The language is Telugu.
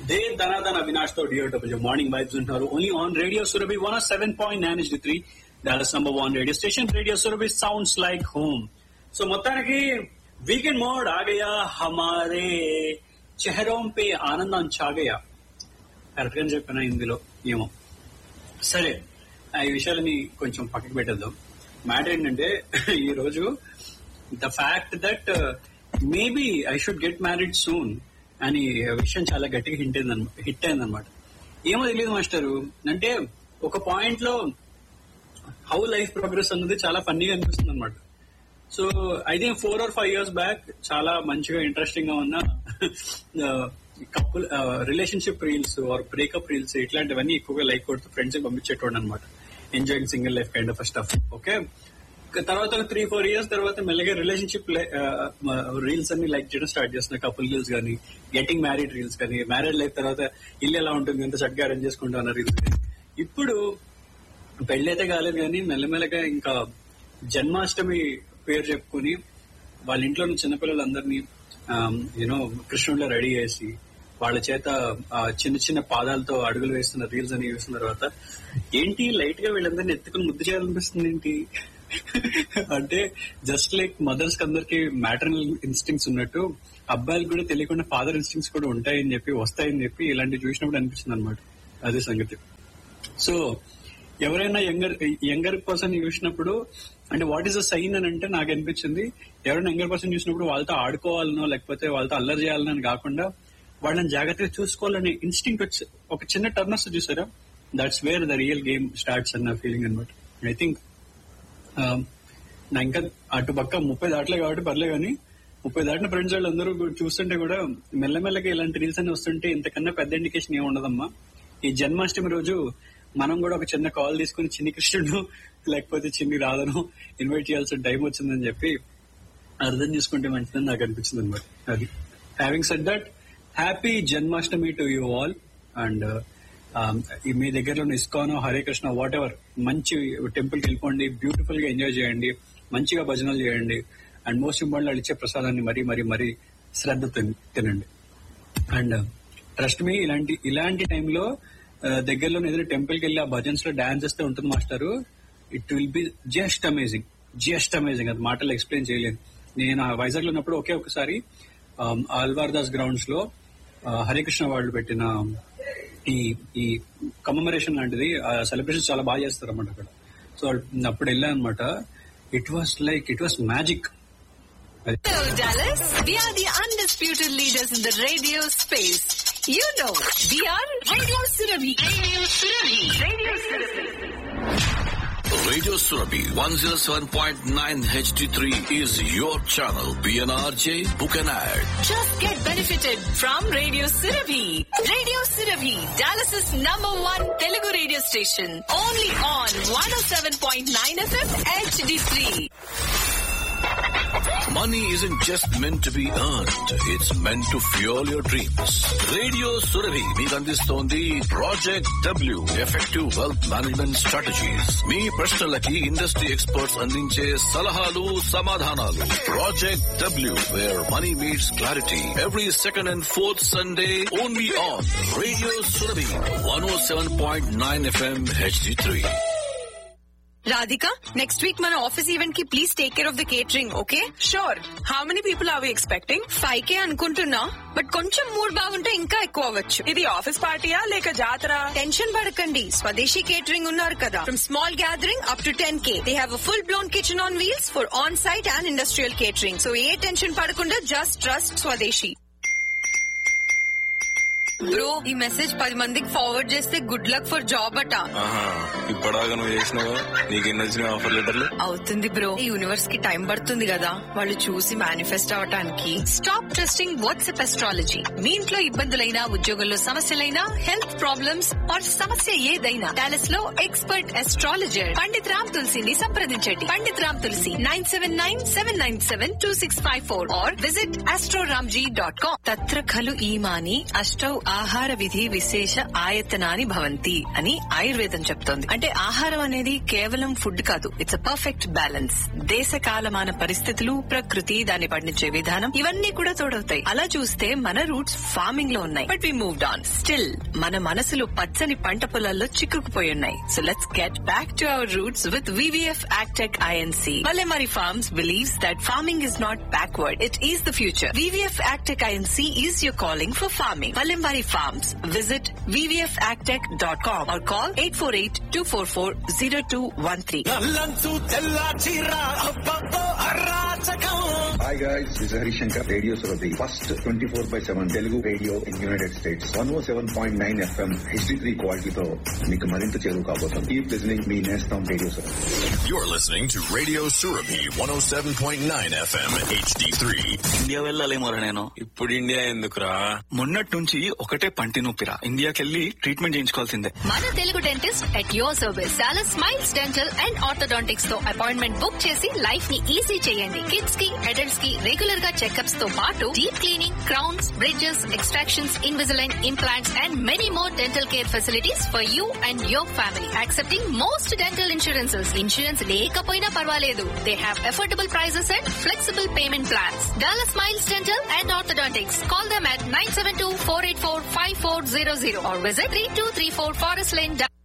దే ధనాధన అవినాష్ తో డియో డబుల్ మార్నింగ్ వైబ్స్ ఉంటున్నారు only on radio Surabhi one seven point nine is three Dallas number one radio station radio Surabhi sounds like home so మొత్తానికి వీకెండ్ మోడ్ ఆగయా హమారే చెహరోం పే ఆనందం చాగయా కరెక్ట్ గా చెప్పిన హిందీలో ఏమో సరే ఆ ఈ విషయాలని కొంచెం పక్కకి పెట్టేద్దాం మ్యాటర్ ఏంటంటే ఈ రోజు the fact that maybe I should get married soon అని విషయం చాలా గట్టిగా హిట్ అయింది హిట్ అయింది అనమాట ఏమో తెలియదు మాస్టరు అంటే ఒక పాయింట్ లో హౌ లైఫ్ ప్రోగ్రెస్ అన్నది చాలా ఫన్నీగా అనిపిస్తుంది అనమాట so I think four or five years back చాలా మంచిగా ఇంట్రెస్టింగ్ గా ఉన్న couple relationship reels or breakup reels ఇట్లాంటివన్నీ ఎక్కువగా లైక్ కొడుతూ ఫ్రెండ్స్ పంపించేటోడు అనమాట enjoying single life kind of stuff okay తర్వాత త్రీ ఫోర్ ఇయర్స్ తర్వాత మెల్లగా రిలేషన్షిప్ రీల్స్ అన్ని లైక్ చేయడం స్టార్ట్ చేస్తున్నా కపుల్ రీల్స్ కానీ గెటింగ్ మ్యారీడ్ రీల్స్ కానీ మ్యారీడ్ లైఫ్ తర్వాత ఇల్లు ఎలా ఉంటుంది ఎంత చక్కగా అరేంజ్ చేసుకుంటా అన్న రీల్స్ ఇప్పుడు పెళ్ళైతే కాలేదు కానీ మెల్లమెల్లగా ఇంకా జన్మాష్టమి పేరు చెప్పుకుని వాళ్ళ ఇంట్లో ఉన్న చిన్నపిల్లలందరినీ యూనో కృష్ణుడిలో రెడీ చేసి వాళ్ళ చేత ఆ, చిన్న చిన్న పాదాలతో అడుగులు వేస్తున్న రీల్స్ అని చూసిన తర్వాత ఏంటి లైట్ గా వీళ్ళందరినీ ఎత్తుకుని ముద్దు చేయాలనిపిస్తుంది ఏంటి అంటే జస్ట్ లైక్ మదర్స్ కి అందరికి మ్యాటర్నల్ ఇన్స్టింగ్స్ ఉన్నట్టు అబ్బాయిలకు కూడా తెలియకుండా ఫాదర్ ఇన్స్టింగ్స్ కూడా ఉంటాయని చెప్పి వస్తాయని చెప్పి ఇలాంటివి చూసినప్పుడు అనిపిస్తుంది అనమాట అదే సంగతి సో ఎవరైనా యంగర్ యంగర్ పర్సన్ చూసినప్పుడు అంటే వాట్ ఈస్ అ సైన్ అని అంటే నాకు అనిపించింది ఎవరైనా యంగర్ పర్సన్ చూసినప్పుడు వాళ్ళతో ఆడుకోవాలనో లేకపోతే వాళ్ళతో అల్లరి చేయాలనో అని కాకుండా వాళ్ళని జాగ్రత్తగా చూసుకోవాలనే ఇన్స్టింక్ట్ వచ్చి ఒక చిన్న టర్న్ వస్తుంది చూసారా that's where the real game starts అన్న ఫీలింగ్ అనమాట ఐ థింక్ నా ఇంకా అటు పక్క ముప్పై దాటలే కాబట్టి పర్లే కానీ ముప్పై దాటిన ఫ్రెండ్స్ వాళ్ళందరూ చూస్తుంటే కూడా మెల్లమెల్లగా ఇలాంటి రీల్స్ అన్ని వస్తుంటే ఇంతకన్నా పెద్ద ఇండికేషన్ ఏమి ఉండదమ్మా ఈ జన్మాష్టమి రోజు మనం కూడా ఒక చిన్న కాల్ తీసుకుని చిన్ని కృష్ణుడు లేకపోతే చిన్ని రాధను ఇన్వైట్ చేయాల్సిన టైం వచ్చిందని చెప్పి అర్థం చేసుకుంటే మంచిదని నాకు అనిపించింది అనమాట అది having said that happy Janmashtami to you all and మీ దగ్గరలో ఉన్న ఇస్కాన్ హరే కృష్ణ వాట్ ఎవర్ మంచి టెంపుల్ కి వెళ్ళిపోండి బ్యూటిఫుల్ గా ఎంజాయ్ చేయండి మంచిగా భజనలు చేయండి అండ్ మోస్ట్ ఇంపార్టెంట్ వాళ్ళు ఇచ్చే ప్రసాదాన్ని మరీ మరీ మరీ శ్రద్ధ తిన్- తినండి అండ్ ట్రస్ట్ మీ ఇలాంటి ఇలాంటి టైంలో దగ్గరలో ఏదైనా టెంపుల్ కి వెళ్ళి ఆ భజన్స్ లో డాన్స్ చేస్తే ఉంటుంది మాస్టారు it will be just amazing just amazing అది మాటలు ఎక్స్ప్లెయిన్ చేయలేను నేను ఆ వైజాగ్ లో ఉన్నప్పుడు ఒకే ఒకసారి ఆల్వార్ దాస్ గ్రౌండ్స్ లో ఆ, హరికృష్ణ వాళ్ళు పెట్టిన ఈ ఈ కమమరేషన్ లాంటిది సెలబ్రేషన్ చాలా బాగా చేస్తారు అన్నమాట అక్కడ సో అప్పుడు వెళ్ళాను అనమాట it was like it was magic Hello, Dallas. We are the undisputed leaders in the radio space. You know, we are Radio Surabhi. Radio Surabhi. Radio Surabhi. Radio Surabhi 107.9 HD3 is your channel. PNRJ, book an ad. Just get benefited from Radio Surabhi. Radio Surabhi, Dallas's number one Telugu radio station. Only on 107.9 FM HD3. Money isn't just meant to be earned. It's meant to fuel your dreams. Radio Surabhi మీకు అందిస్తోంది project W effective wealth management strategies మీ ప్రశ్నలకి ఇండస్ట్రీ ఎక్స్పర్ట్స్ అందించే సలహాలు సమాధానాలు project W where money meets clarity every second and fourth Sunday only on radio Surabhi one O seven point nine FM HD three Radhika, next week మన ఆఫీస్ ఈవెంట్ కి please take care of the catering okay sure how many people are we expecting five K అనుకుంటున్నా బట్ కొంచెం మూడ్ బాగుంటే ఇంకా ఎక్కువ అవ్వచ్చు ఇది ఆఫీస్ పార్టీయా లేక జాతర టెన్షన్ పడకండి స్వదేశీ కేటరింగ్ ఉన్నారు కదా from small gathering up to ten K they have full blown kitchen on wheels for on site and industrial catering so ఏ టెన్షన్ పడకుండా జస్ట్ ట్రస్ట్ స్వదేశీ బ్రో ఈ మెసేజ్ పది మందికి ఫార్వర్డ్ చేస్తే గుడ్ లక్ ఫర్ జాబ్ అట ఆహా ఇప్పటిదాకా నువ్వు చేసినావు నీకెన్ని వచ్చినాయి ఆఫర్ లెటర్లు అవుతుంది బ్రో ఈ యూనివర్స్ కి టైం పడుతుంది కదా వాళ్ళు చూసి మేనిఫెస్ట్ అవటానికి స్టాప్ ట్రస్టింగ్ వాట్సాప్ అస్ట్రాలజీ మీ ఇంట్లో ఇబ్బందులైనా ఉద్యోగంలో సమస్యలైనా హెల్త్ ప్రాబ్లమ్స్ ఆర్ సమస్య ఏదైనా డాలస్ లో ఎక్స్పర్ట్ అస్ట్రాలజర్ పండిత్ రామ్ తులసిని సంప్రదించండి Pandit Ram Tulasi nine seven nine seven nine seven two six five four or visit Astroramji dot com తత్ర ఖలు ఈమాని అష్టౌ ఆహార విధి విశేష ఆయతనాని భవంతి అని ఆయుర్వేదం చెప్తోంది అంటే ఆహారం అనేది కేవలం ఫుడ్ కాదు ఇట్స్ అ పర్ఫెక్ట్ బ్యాలెన్స్ దేశ కాలమాన పరిస్థితులు ప్రకృతి దాన్ని పండించే విధానం ఇవన్నీ కూడా తోడవుతాయి అలా చూస్తే మన రూట్స్ ఫార్మింగ్ లో ఉన్నాయి but we moved on still మన మనసులో పచ్చని పంట పొలాల్లో చిక్కుకుపోయి ఉన్నాయి so let's get back to our roots with VVF AgTech INC Palemari Farms believes that farming is not backward, it is the future. VVF Agtech INC is your calling for farming. Palemari Farms. Visit vvfagtech.com or call 848-244-0213. Hi guys this Harishankar radio Surabhi first twenty four by seven Telugu radio in United States one O seven point nine FM HD three క్వాలిటీతో మీకు మరింత చేరువు కాబోతాం కీప్ లిజనింగ్ మీ నేస్తాం radio Surabhi You're listening to Radio Surabhi 107.9 FM HD3. India వెళ్ళాలేమోరా నేను ఇప్పుడు ఇండియా ఎందుకురా మొన్నటి నుంచి ఒకటే పంటి నొప్పిరా ఇండియాకెళ్ళి ట్రీట్మెంట్ చేయించుకోవాల్సిందే మన Telugu dentist at your service Dallas Smiles Dental and Orthodontics తో అపాయింట్మెంట్ బుక్ చేసి లైఫ్ ని ఈజీ చేయండి కిడ్స్ కి అడల్ట్స్ కి రెగ్యులర్ గా చెకప్స్ తో పాటు deep cleaning crowns bridges extractions Invisalign implants and many more dental care facilities for you and your family accepting most dental insurances insurance లేకపోయినా పర్వాలేదు they have affordable prices and flexible payment plans Dallas Smiles Dental and Orthodontics call them at 972-484-5400 or visit 3234 Forest Lane